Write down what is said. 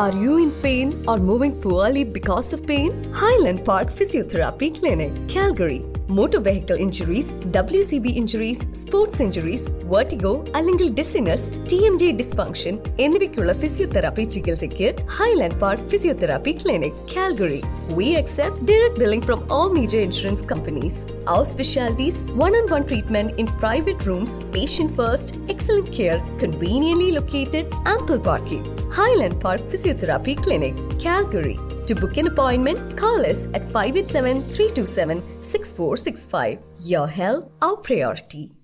Are you in pain or moving poorly because of pain? Highland Park Physiotherapy Clinic, Calgary. Motor vehicle injuries W C B injuries sports injuries vertigo അല്ലെങ്കിൽ dizziness T M J dysfunction എന്നിവയ്ക്കുള്ള physiotherapy ചികിത്സയ്ക്ക് Highland Park physiotherapy clinic Calgary We accept direct billing from all major insurance companies. Our specialties one on one treatment in private rooms, patient first, excellent care, conveniently located, ample parking. Highland Park Physiotherapy Clinic, Calgary. To book an appointment, call us at 587 327 6465. Your health, our priority.